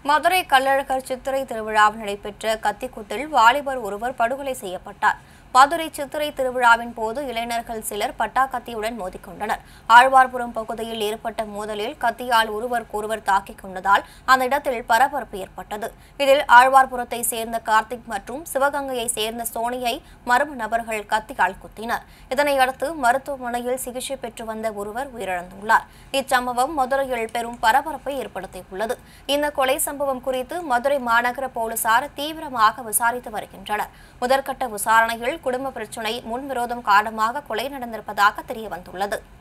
மதுரை கள்ளழகர் சித்திரை திருவிழாவில் நடைபெற்ற கத்திக்குத்தில் வாலிபர் ஒருவர் படுகொலை செய்யப்பட்டார் மதுரை சித்திரை திருவிழாவின் போது இளைஞர்கள் சிலர் பட்டாக்கத்தியுடன் மோதிக்கொண்டனர் ஆழ்வார்புரம் பகுதியில் ஏற்பட்ட மோதலில் கத்தியால் ஒருவருக்கொருவர் தாக்கிக் கொண்டதால் அந்த இடத்தில் பரபரப்பு ஏற்பட்டது இதில் ஆழ்வார்புரத்தை சேர்ந்த கார்த்திக் மற்றும் சிவகங்கையை சேர்ந்த சோனியை மர்ம நபர்கள் கத்தியால் குத்தினர் இதனையடுத்து மருத்துவமனையில் சிகிச்சை பெற்று வந்த ஒருவர் உயிரிழந்துள்ளார் இச்சம்பவம் மதுரையில் பெரும் பரபரப்பை ஏற்படுத்தியுள்ளது இந்த கொலை சம்பவம் குறித்து மதுரை மாநகர போலீசார் தீவிரமாக விசாரித்து வருகின்றனர் முதற்கட்ட விசாரணையில் குடும்ப பிரச்சினை முன்விரோதம் காரணமாக கொலை நடந்திருப்பதாக தெரியவந்துள்ளது